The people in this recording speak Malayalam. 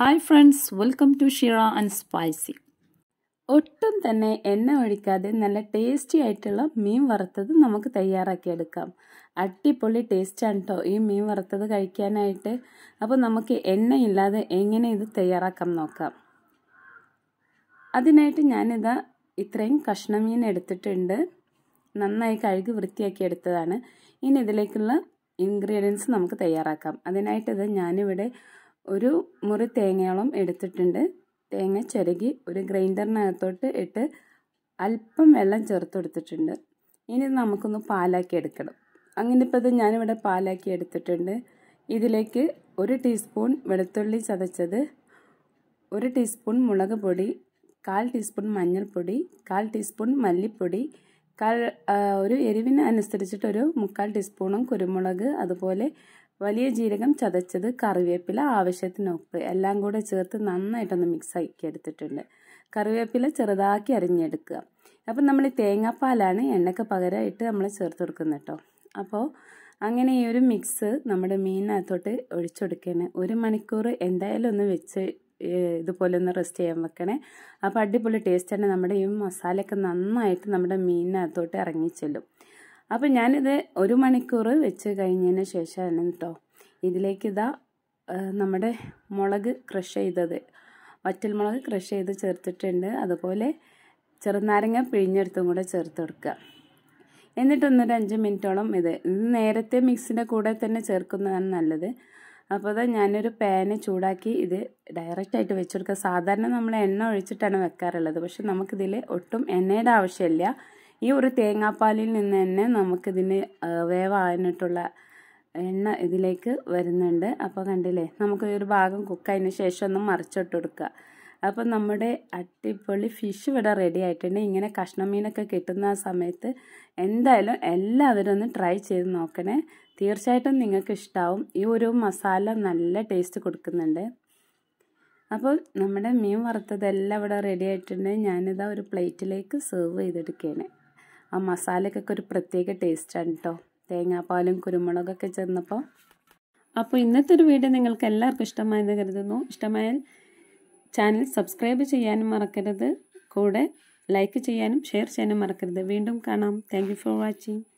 ഹായ് ഫ്രണ്ട്സ് വെൽക്കം ടു ഷിറ ആൻഡ് സ്പൈസി ഒട്ടും തന്നെ എണ്ണ ഒഴിക്കാതെ നല്ല ടേസ്റ്റി ആയിട്ടുള്ള മീൻ വറുത്തത് നമുക്ക് തയ്യാറാക്കിയെടുക്കാം അടിപൊളി ടേസ്റ്റാണ് കേട്ടോ ഈ മീൻ വറുത്തത് കഴിക്കാനായിട്ട് അപ്പോൾ നമുക്ക് എണ്ണയില്ലാതെ എങ്ങനെ ഇത് തയ്യാറാക്കാം നോക്കാം അതിനായിട്ട് ഞാനിതാ ഇത്രയും കഷ്ണമീൻ എടുത്തിട്ടുണ്ട് നന്നായി കഴുകി വൃത്തിയാക്കി എടുത്തതാണ് ഇനി ഇതിലേക്കുള്ള ഇൻഗ്രീഡിയൻസ് നമുക്ക് തയ്യാറാക്കാം അതിനായിട്ട് ഇത് ഞാനിവിടെ ഒരു മുറി തേങ്ങയോളം എടുത്തിട്ടുണ്ട് തേങ്ങ ചിരകി ഒരു ഗ്രൈൻഡറിനകത്തോട്ട് ഇട്ട് അല്പം വെള്ളം ചേർത്ത് കൊടുത്തിട്ടുണ്ട് ഇനി നമുക്കൊന്ന് പാലാക്കി എടുക്കണം അങ്ങനെ ഇപ്പോൾ ഇത് ഞാനിവിടെ പാലാക്കി എടുത്തിട്ടുണ്ട് ഇതിലേക്ക് ഒരു ടീസ്പൂൺ വെളുത്തുള്ളി ചതച്ചത് ഒരു ടീസ്പൂൺ മുളക് പൊടി കാൽ ടീസ്പൂൺ മഞ്ഞൾപ്പൊടി കാൽ ടീസ്പൂൺ മല്ലിപ്പൊടി കാൽ ഒരു എരിവിന് അനുസരിച്ചിട്ടൊരു മുക്കാൽ ടീസ്പൂണും കുരുമുളക് അതുപോലെ വലിയ ജീരകം ചതച്ചത് കറിവേപ്പില ആവശ്യത്തിന് ഉപ്പ് എല്ലാം കൂടെ ചേർത്ത് നന്നായിട്ടൊന്ന് മിക്സ് ആക്കി എടുത്തിട്ടുണ്ട് കറിവേപ്പില ചെറുതാക്കി അരിഞ്ഞെടുക്കുക അപ്പം നമ്മൾ ഈ തേങ്ങാപ്പാലാണ് എണ്ണയ്ക്ക് പകരമായിട്ട് നമ്മൾ ചേർത്ത് കൊടുക്കുന്നത് കേട്ടോ അപ്പോൾ അങ്ങനെ ഈ ഒരു മിക്സ് നമ്മുടെ മീനിനകത്തോട്ട് ഒഴിച്ചെടുക്കണേ ഒരു മണിക്കൂർ എന്തായാലും ഒന്ന് വെച്ച് ഇതുപോലെ ഒന്ന് റെസ്റ്റ് ചെയ്യാൻ വെക്കണേ അപ്പോൾ അടിപൊളി ടേസ്റ്റാണ് നമ്മുടെ ഈ മസാലയൊക്കെ നന്നായിട്ട് നമ്മുടെ മീനിനകത്തോട്ട് ഇറങ്ങിച്ചെല്ലും അപ്പോൾ ഞാനിത് ഒരു മണിക്കൂർ വെച്ച് കഴിഞ്ഞതിന് ശേഷമാണ് കേട്ടോ ഇതിലേക്ക് ഇതാ നമ്മുടെ മുളക് ക്രഷ് ചെയ്തത് വറ്റൽമുളക് ക്രഷ് ചെയ്ത് ചേർത്തിട്ടുണ്ട് അതുപോലെ ചെറുനാരങ്ങ പിഴിഞ്ഞെടുത്തും കൂടെ ചേർത്ത് കൊടുക്കുക എന്നിട്ടൊന്നൊരു അഞ്ച് മിനിറ്റോളം ഇത് ഇത് നേരത്തെ മിക്സിൻ്റെ കൂടെ തന്നെ ചേർക്കുന്നതാണ് നല്ലത് അപ്പോൾ അത് ഞാനൊരു പാന് ചൂടാക്കി ഇത് ഡയറക്റ്റായിട്ട് വെച്ച് കൊടുക്കുക സാധാരണ നമ്മൾ എണ്ണ ഒഴിച്ചിട്ടാണ് വെക്കാറുള്ളത് പക്ഷെ നമുക്കിതിൽ ഒട്ടും എണ്ണയുടെ ആവശ്യമില്ല ഈ ഒരു തേങ്ങാപ്പാലിൽ നിന്ന് തന്നെ നമുക്കിതിന് വേവാനായിട്ടുള്ള എണ്ണ ഇതിലേക്ക് വരുന്നുണ്ട് അപ്പോൾ കണ്ടില്ലേ നമുക്ക് ഒരു ഭാഗം കുക്കായതിന് ശേഷം ഒന്ന് മറിച്ചിട്ട് കൊടുക്കുക അപ്പോൾ നമ്മുടെ അടിപൊളി ഫിഷ് ഇവിടെ റെഡി ആയിട്ടുണ്ട് ഇങ്ങനെ കഷ്ണമീനൊക്കെ കിട്ടുന്ന ആ സമയത്ത് എന്തായാലും എല്ലാവരും ഒന്ന് ട്രൈ ചെയ്ത് നോക്കണേ തീർച്ചയായിട്ടും നിങ്ങൾക്ക് ഇഷ്ടമാവും ഈ ഒരു മസാല നല്ല ടേസ്റ്റ് കൊടുക്കുന്നുണ്ട് അപ്പോൾ നമ്മുടെ മീൻ വറുത്തതെല്ലാം ഇവിടെ റെഡി ആയിട്ടുണ്ട് ഞാനിതാ ഒരു പ്ലേറ്റിലേക്ക് സെർവ് ചെയ്തെടുക്കുകയാണ് ആ മസാലക്കൊക്കെ ഒരു പ്രത്യേക ടേസ്റ്റാണ് കേട്ടോ തേങ്ങാപ്പാലും കുരുമുളകൊക്കെ ചേർന്നപ്പോൾ അപ്പോൾ ഇന്നത്തെ ഒരു വീഡിയോ നിങ്ങൾക്ക് എല്ലാവർക്കും ഇഷ്ടമായെന്ന് കരുതുന്നു ഇഷ്ടമായാൽ ചാനൽ സബ്സ്ക്രൈബ് ചെയ്യാനും മറക്കരുത് കൂടെ ലൈക്ക് ചെയ്യാനും ഷെയർ ചെയ്യാനും മറക്കരുത് വീണ്ടും കാണാം താങ്ക് ഫോർ വാച്ചിങ്